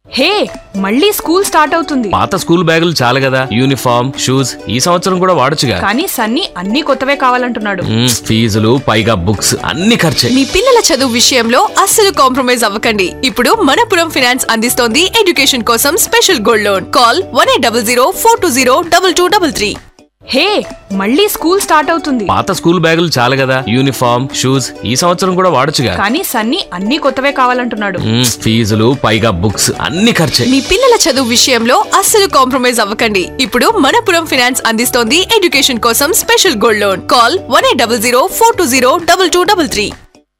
హే మళ్ళీ school start అవుతుంది పాత స్కూల్ బ్యాగులు చాలు కదా యూనిఫామ్ షూస్ ఈ సంవత్సరం కూడా వాడొచ్చుగా కానీ సన్నీ అన్ని కొత్తవే కావాలంటున్నాడు మ్మ్, ఫీజులు పైగా బుక్స్ అన్ని ఖర్చే మీ పిల్లల చదువు విషయంలో అస్సలు కాంప్రమైజ్ అవ్వకండి ఇప్పుడు మనపురం ఫినాన్స్ అందిస్తోంది ఎడ్యుకేషన్ కోసం special gold loan call one eight double zero four two zero double two double three hey మళ్ళీ స్కూల్ స్టార్ట్ అవుతుంది పాత స్కూల్ బ్యాగులు చాలు కదా యూనిఫామ్ షూస్ ఈ సంవత్సరం కూడా వాడొచ్చుగా కానీ సన్నీ అన్ని కొత్తవే కావాలంటున్నాడు మ్మ్, ఫీజులు పైగా బుక్స్ అన్ని ఖర్చే మీ పిల్లల చదువు విషయంలో అస్సలు కాంప్రమైజ్ అవ్వకండి ఇప్పుడు మనపురం ఫినాన్స్ అందిస్తోంది ఎడ్యుకేషన్ కోసం special gold loan call one eight double zero four two zero double two double three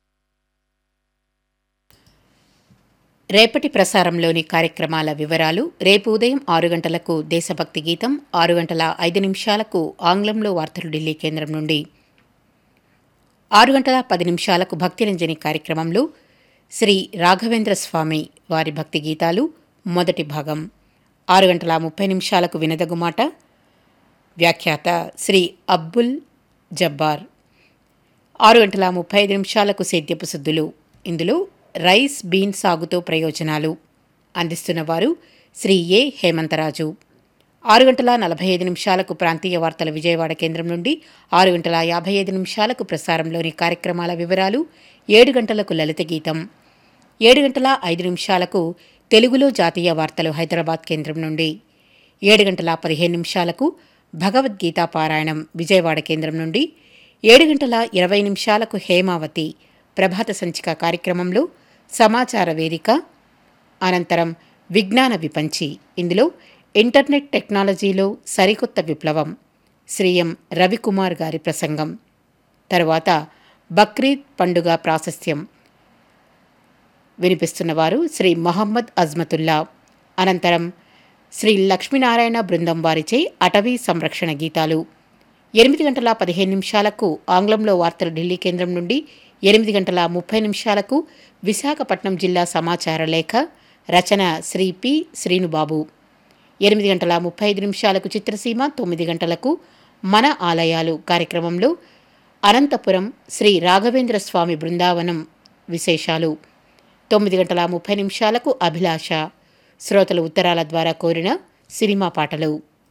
రేపటి ప్రసారంలోని కార్యక్రమాల వివరాలు రేపు ఉదయం ఆరు గంటలకు దేశభక్తి గీతం ఆరు గంటల ఐదు నిమిషాలకు ఆంగ్లంలో వార్తలు ఢిల్లీ కేంద్రం నుండి ఆరు గంటల పది నిమిషాలకు భక్తిరంజని కార్యక్రమంలో శ్రీ రాఘవేంద్ర స్వామి వారి భక్తి గీతాలు మొదటి భాగం ఆరు గంటల ముప్పై నిమిషాలకు వినదగుమాట వ్యాఖ్యాత శ్రీ అబ్బుల్ జబ్బార్ ఆరు గంటల ముప్పై ఐదు నిమిషాలకు సేద్యపు సుద్దులు ఇందులో రైస్ బీన్ సాగుతో ప్రయోజనాలు అందిస్తున్నవారు శ్రీ ఏ హేమంతరాజు ఆరు గంటల నలభై ఐదు నిమిషాలకు ప్రాంతీయ వార్తల విజయవాడ కేంద్రం నుండి ఆరు గంటల యాభై ఐదు నిమిషాలకు ప్రసారంలోని కార్యక్రమాల వివరాలు ఏడు గంటలకు లలిత గీతం ఏడు గంటల ఐదు నిమిషాలకు తెలుగులో జాతీయ వార్తలు హైదరాబాద్ కేంద్రం నుండి ఏడు గంటల పదిహేను నిమిషాలకు భగవద్గీత పారాయణం విజయవాడ కేంద్రం నుండి ఏడు గంటల ఇరవై నిమిషాలకు హేమావతి ప్రభాత సంచిక కార్యక్రమంలో సమాచార వేదిక అనంతరం విజ్ఞాన విపంచి ఇందులో ఇంటర్నెట్ టెక్నాలజీలో సరికొత్త విప్లవం శ్రీ ఎం రవికుమార్ గారి ప్రసంగం తరువాత బక్రీద్ పండుగ ప్రాశస్త్యం వినిపిస్తున్నవారు శ్రీ మొహమ్మద్ అజ్మతుల్లా అనంతరం శ్రీ లక్ష్మీనారాయణ బృందం వారిచే అటవీ సంరక్షణ గీతాలు ఎనిమిది గంటల పదిహేను నిమిషాలకు ఆంగ్లంలో వార్తలు ఢిల్లీ కేంద్రం నుండి ఎనిమిది గంటల ముప్పై నిమిషాలకు విశాఖపట్నం జిల్లా సమాచార లేఖ రచన శ్రీ పి శ్రీనుబాబు ఎనిమిది గంటల ముప్పై ఐదు నిమిషాలకు చిత్రసీమ తొమ్మిది గంటలకు మన ఆలయాలు కార్యక్రమంలో అనంతపురం శ్రీ రాఘవేంద్ర స్వామి బృందావనం విశేషాలు తొమ్మిది గంటల ముప్పై నిమిషాలకు అభిలాష శ్రోతలు ఉత్తరాల ద్వారా కోరిన సినిమా పాటలు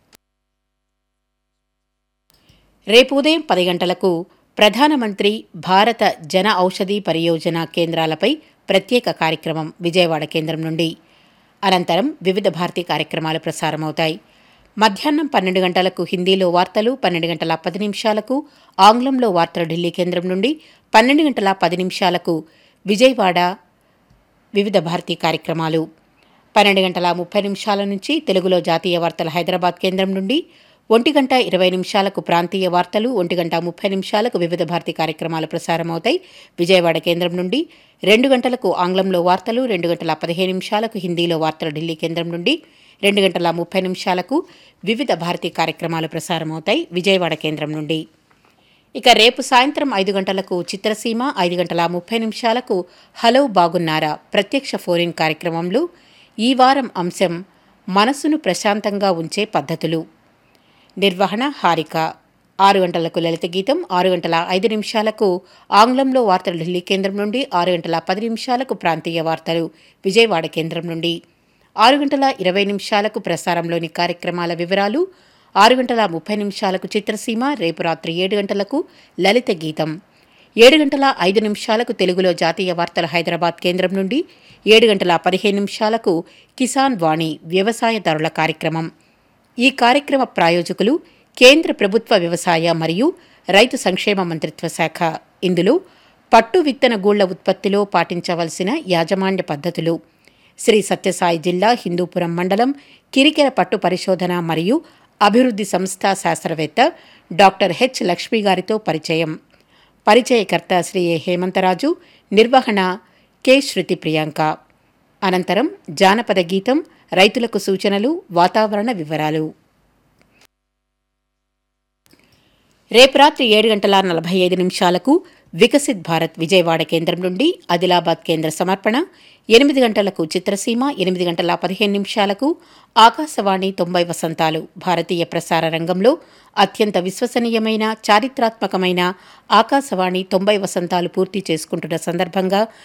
రేపు ఉదయం పది గంటలకు ప్రధానమంత్రి భారత జన ఔషధి పరియోజన కేంద్రాలపై ప్రత్యేక కార్యక్రమం విజయవాడ కేంద్రం నుండి అనంతరం వివిధ భారతీ కార్యక్రమాలు ప్రసారమవుతాయి మధ్యాహ్నం పన్నెండు గంటలకు హిందీలో వార్తలు పన్నెండు గంటల పది నిమిషాలకు ఆంగ్లంలో వార్తలు ఢిల్లీ కేంద్రం నుండి పన్నెండు గంటల పది నిమిషాలకు విజయవాడ వివిధ భారతీ కార్యక్రమాలు పన్నెండు గంటల ముప్పై నిమిషాల నుంచి తెలుగులో జాతీయ వార్తలు హైదరాబాద్ కేంద్రం నుండి ఒంటి గంట ఇరవై నిమిషాలకు ప్రాంతీయ వార్తలు ఒంటి గంట ముప్పై నిమిషాలకు వివిధ భారతి కార్యక్రమాలు ప్రసారమవుతాయి విజయవాడ కేంద్రం నుండి రెండు గంటలకు ఆంగ్లంలో వార్తలు రెండు గంటల పదిహేను నిమిషాలకు హిందీలో వార్తలు ఢిల్లీ కేంద్రం నుండి రెండు గంటల ముప్పై నిమిషాలకు వివిధ భారతి కార్యక్రమాలు ప్రసారమవుతాయి విజయవాడ కేంద్రం నుండి ఇక రేపు సాయంత్రం ఐదు గంటలకు చిత్రసీమ ఐదు గంటల ముప్పై నిమిషాలకు హలో బాగున్నారా ప్రత్యక్ష ఫోరిన్ కార్యక్రమంలో ఈ వారం అంశం మనసును ప్రశాంతంగా ఉంచే పద్ధతులు నిర్వహణ హారిక ఆరు గంటలకు లలిత గీతం ఆరు గంటల ఐదు నిమిషాలకు ఆంగ్లంలో వార్తలు ఢిల్లీ కేంద్రం నుండి ఆరు గంటల పది నిమిషాలకు ప్రాంతీయ వార్తలు విజయవాడ కేంద్రం నుండి ఆరు గంటల ఇరవై నిమిషాలకు ప్రసారంలోని కార్యక్రమాల వివరాలు ఆరు గంటల ముప్పై నిమిషాలకు చిత్రసీమ రేపు రాత్రి ఏడు గంటలకు లలిత గీతం ఏడు గంటల ఐదు నిమిషాలకు తెలుగులో జాతీయ వార్తలు హైదరాబాద్ కేంద్రం నుండి ఏడు గంటల పదిహేను నిమిషాలకు కిసాన్ వాణి వ్యవసాయదారుల కార్యక్రమం ఈ కార్యక్రమ ప్రాయోజకులు కేంద్ర ప్రభుత్వ వ్యవసాయ మరియు రైతు సంక్షేమ మంత్రిత్వ శాఖ ఇందులో పట్టు విత్తన గూళ్ల ఉత్పత్తిలో పాటించవలసిన యాజమాన్య పద్ధతులు శ్రీ సత్యసాయి జిల్లా హిందూపురం మండలం కిరికెర పట్టు పరిశోధన మరియు అభివృద్ధి సంస్థ శాస్త్రవేత్త డాక్టర్ హెచ్ లక్ష్మి గారితో పరిచయం పరిచయకర్త శ్రీ ఏ హేమంతరాజు నిర్వహణ కె శృతి ప్రియాంక అనంతరం జానపద గీతం రైతులకు సూచనలు వాతావరణ వివరాలు రేపు రాత్రి ఏడు గంటల నలభై ఐదు నిమిషాలకు వికసిత్ భారత్ విజయవాడ కేంద్రం నుండి ఆదిలాబాద్ కేంద్ర సమర్పణ ఎనిమిది గంటలకు చిత్రసీమ ఎనిమిది గంటల పదిహేను నిమిషాలకు ఆకాశవాణి తొంభై వసంతాలు భారతీయ ప్రసార రంగంలో అత్యంత విశ్వసనీయమైన చారిత్రాత్మకమైన ఆకాశవాణి తొంభై వసంతాలు పూర్తి చేసుకుంటున్న సందర్భంగా